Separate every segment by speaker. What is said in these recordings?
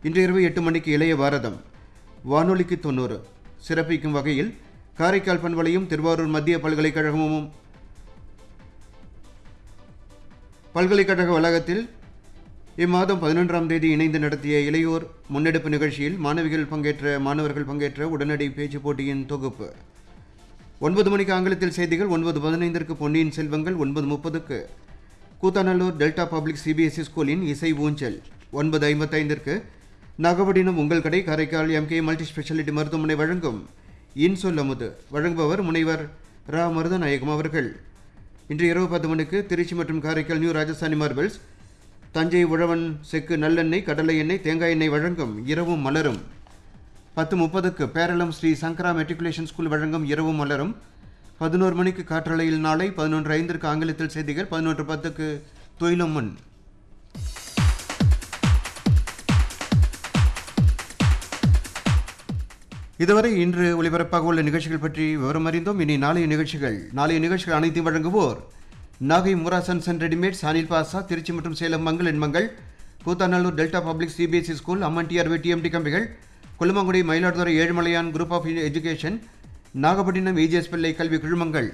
Speaker 1: இன்று இரவு எட்டு மணிக்கு இளைய பாரதம் வானொலிக்கு தொண்ணூறு சிறப்பிக்கும் வகையில் காரைக்கால் பண்பலையும் திருவாரூர் மத்திய பல்கலைக்கழகமும் பல்கலைக்கழக வளாகத்தில் இம்மாதம் பதினொன்றாம் தேதி இணைந்து நடத்திய இளையோர் முன்னெடுப்பு நிகழ்ச்சியில் மாணவிகள் பங்கேற்ற மாணவர்கள் பங்கேற்ற உடனடி பேச்சு போட்டியின் தொகுப்பு ஒன்பது மணிக்கு ஆங்கிலத்தில் செய்திகள் ஒன்பது பதினைந்திற்கு பொன்னியின் செல்வங்கள் ஒன்பது முப்பதுக்கு கூத்தாநல்லூர் டெல்டா பப்ளிக் சிபிஎஸ்இ ஸ்கூலின் இசை ஊஞ்சல் ஒன்பது ஐம்பத்தைந்திற்கு நாகப்பட்டினம் உங்கள் கடை காரைக்கால் எம்கே மல்டி ஸ்பெஷாலிட்டி மருத்துவமனை வழங்கும் இன்சொல் அமுது வழங்குபவர் முனைவர் ரா மருதநாயகம் அவர்கள் இன்று இரவு பத்து மணிக்கு திருச்சி மற்றும் காரைக்கால் நியூ ராஜஸ்தானி மார்பிள்ஸ் தஞ்சை உழவன் செக்கு நல்லெண்ணெய் கடலை எண்ணெய் தேங்காய் எண்ணெய் வழங்கும் இரவும் மலரும் பத்து முப்பதுக்கு பேரளம் ஸ்ரீ சங்கரா மெட்ரிகுலேஷன் ஸ்கூல் வழங்கும் இரவும் மலரும் பதினோரு மணிக்கு காற்றலையில் நாளை பதினொன்று ஐந்திற்கு ஆங்கிலத்தில் செய்திகள் பதினொன்று பத்துக்கு தொயிலும் முன் இதுவரை இன்று ஒளிபரப்பாக உள்ள நிகழ்ச்சிகள் பற்றி விவரம் அறிந்தோம் இனி நாளைய நிகழ்ச்சிகள் நாளைய நிகழ்ச்சிகள் அனைத்தையும் வழங்குவோர் நாகை முராசன் சென் ரெடிமேட்ஸ் அனில் பாசா திருச்சி மற்றும் சேலம் மங்கள் எண்மங்கள் Koothanallur delta public CBSE school Amman TRV TMT கம்பிகள் Kollumangudi Mayiladuthurai Ezhumalaiyan group of education Nagapattinam AGS பிள்ளை கல்வி குழுமங்கள்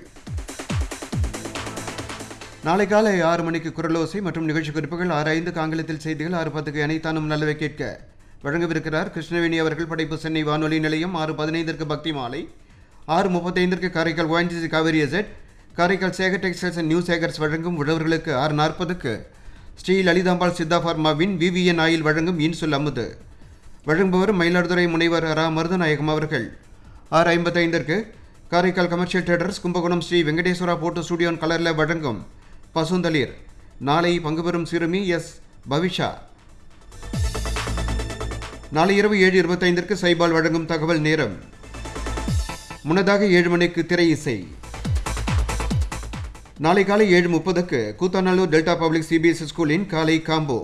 Speaker 1: நாளை காலை ஆறு மணிக்கு குரலோசை மற்றும் நிகழ்ச்சி குறிப்புகள் ஆறு ஐந்துக்கு ஆங்கிலத்தில் செய்திகள் ஆறு பத்துக்கு அனைத்தானும் நல்லவை கேட்க வழங்கவிருக்கிறார் கிருஷ்ணவேணி அவர்கள் படைப்பு சென்னை வானொலி நிலையம் ஆறு பதினைந்திற்கு பக்தி மாலை ஆறு முப்பத்தைந்திற்கு காரைக்கால் ஓஎன்ஜிசி காவேரி எசட் Karaikal Sekar textiles and new Sekars வழங்கும் உழவர்களுக்கு ஆறு நாற்பதுக்கு ஸ்ரீ லலிதாம்பாள் சித்தா ஃபார்மாவின் விவிஎன் ஆயில் வழங்கும் இன்சொல் அமுது வழங்குபவர் மயிலாடுதுறை முனைவர் ரா மருதநாயகம் அவர்கள் ஆறு ஐம்பத்தைந்திற்கு Karaikal commercial traders Kumbakonam Sri Venkateswara photo ஸ்டுடியோன் கலரில் வழங்கும் பசுந்தளிர் நாளை பங்கு பெறும் சிறுமி எஸ் பவிஷா நாளை இரவு ஏழு இருபத்தைந்திற்கு சைபால் வழங்கும் தகவல் நேரம் முன்னதாக ஏழு மணிக்கு திரை இசை நாளை காலை ஏழு முப்பதுக்கு கூத்தாநல்லூர் டெல்டா பப்ளிக் சிபிஎஸ்இ ஸ்கூலின் காலை காம்போ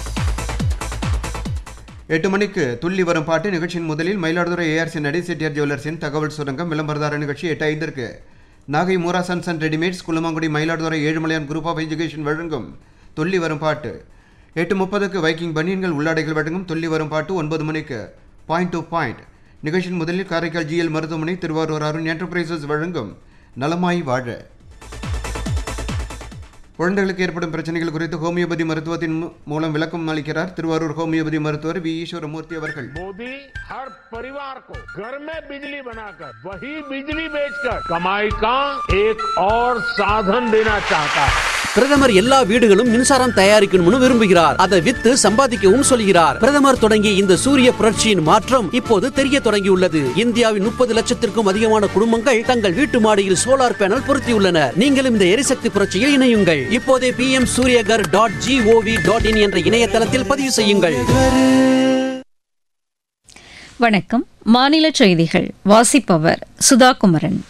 Speaker 1: எட்டு மணிக்கு துள்ளி வரும் பாட்டு நிகழ்ச்சியின் முதலில் மயிலாடுதுறை ஏஆர்சி நடை செட்டியார் ஜுவல்லர்ஸின் தகவல் சுரங்கம் விளம்பரதார நிகழ்ச்சி எட்டு ஐந்திற்கு Nagai Moora sons and readymades Kulamangudi Mayiladuthurai Ezhumalaiyan group of education வழங்கும் துள்ளி வரும் பாட்டு எட்டு முப்பதுக்கு வைக்கிங் பனியன்கள் உள்ளாடைகள் வழங்கும் துள்ளி வரும் பாட்டு ஒன்பது மணிக்கு பாயிண்ட் டு பாயிண்ட் நிகழ்ச்சியின் முதலில் காரைக்கால் ஜிஎல் மருத்துவமனை திருவாரூர் அருண் என்டர்பிரைசஸ் வழங்கும் நலமாய் வாழ குழந்தைகளுக்கு ஏற்படும் பிரச்சனைகள் குறித்து ஹோமியோபதி மருத்துவத்தின் மூ- மூலம் விளக்கம் அளிக்கிறார் திருவாரூர் ஹோமியோபதி மருத்துவர் வி ஈஸ்வரமூர்த்தி அவர்கள்
Speaker 2: मोदी हर परिवार को घर में बिजली बनाकर वही बिजली बेचकर कमाई का एक और साधन देना चाहता है
Speaker 3: பிரதமர் எல்லா வீடுகளும் மின்சாரம் தயாரிக்கணும்னு விரும்புகிறார் அதை வித்து சம்பாதிக்கவும் சொல்கிறார் பிரதமர் தொடங்கிய இந்த சூரிய புரட்சியின் மாற்றம் இப்போது தெரிய தொடங்கியுள்ளது இந்தியாவின் முப்பது லட்சத்திற்கும் அதிகமான குடும்பங்கள் தங்கள் வீட்டு மாடியில் சோலார் பேனல் பொருத்தியுள்ளனர் நீங்களும் இந்த எரிசக்தி புரட்சியில் இணையுங்கள் இப்போதே P M Suryaghar dot gov dot in என்ற இணையதளத்தில் பதிவு செய்யுங்கள்
Speaker 4: வணக்கம் மாநில செய்திகள் வாசிப்பவர் சுதா குமரன்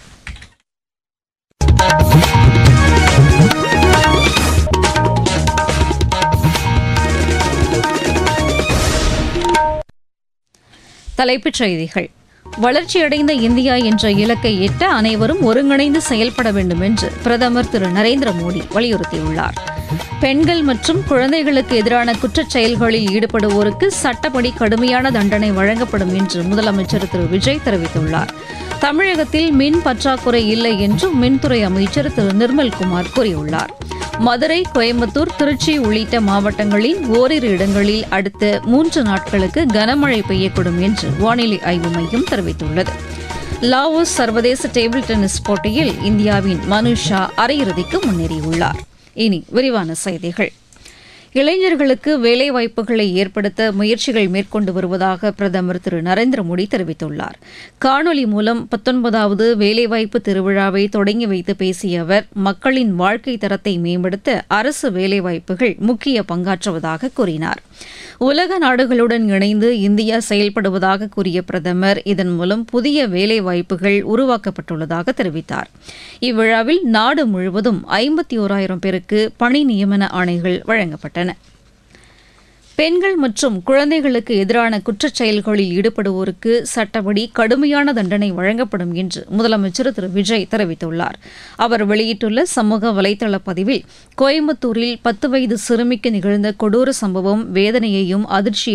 Speaker 4: தலைப்புச் செய்திகள் வளர்ச்சியடைந்த இந்தியா என்ற இலக்கை எட்ட அனைவரும் ஒருங்கிணைந்து செயல்பட வேண்டும் என்று பிரதமர் திரு நரேந்திர மோடி வலியுறுத்தியுள்ளார் பெண்கள் மற்றும் குழந்தைகளுக்கு எதிரான குற்றச் செயல்களில் ஈடுபடுவோருக்கு சட்டப்படி கடுமையான தண்டனை வழங்கப்படும் என்று முதலமைச்சர் திரு விஜய் தெரிவித்துள்ளார் தமிழகத்தில் மின் பற்றாக்குறை இல்லை என்றும் மின்துறை அமைச்சர் திரு நிர்மல்குமார் கூறியுள்ளார் மதுரை கோயம்புத்தூர் திருச்சி உள்ளிட்ட மாவட்டங்களில் ஓரிரு இடங்களில் அடுத்த மூன்று நாட்களுக்கு கனமழை பெய்யக்கூடும் என்று வானிலை ஆய்வு மையம் தெரிவித்துள்ளது லாவோஸ் சர்வதேச டேபிள் டென்னிஸ் போட்டியில் இந்தியாவின் மனுஷா அரையிறுதிக்கு முன்னேறியுள்ளார் இனி விரிவான செய்திகள் இளைஞர்களுக்கு வேலைவாய்ப்புகளை ஏற்படுத்த முயற்சிகள் மேற்கொண்டு வருவதாக பிரதமர் திரு நரேந்திர மோடி தெரிவித்துள்ளார் காணொலி மூலம் பத்தொன்பதாவது வேலைவாய்ப்பு திருவிழாவை தொடங்கி வைத்து பேசிய அவர் மக்களின் வாழ்க்கை தரத்தை மேம்படுத்த அரசு வேலைவாய்ப்புகள் முக்கிய பங்காற்றுவதாக கூறினார் உலக நாடுகளுடன் இணைந்து இந்தியா செயல்படுவதாக கூறிய பிரதமர் இதன் மூலம் புதிய வேலைவாய்ப்புகள் உருவாக்கப்பட்டுள்ளதாக தெரிவித்தார் இவ்விழாவில் நாடு முழுவதும் ஐம்பத்தி ஓராயிரம் பேருக்கு பணி நியமன ஆணைகள் வழங்கப்பட்டன பெண்கள் மற்றும் குழந்தைகளுக்கு எதிரான குற்றச் செயல்களில் ஈடுபடுவோருக்கு சட்டப்படி கடுமையான தண்டனை வழங்கப்படும் என்று முதலமைச்சர் திரு விஜய் தெரிவித்துள்ளார் அவர் வெளியிட்டுள்ள சமூக வலைதள பதிவில் கோயம்புத்தூரில் பத்து வயது சிறுமிக்கு நிகழ்ந்த கொடூர சம்பவம் வேதனையையும் அதிர்ச்சியையும்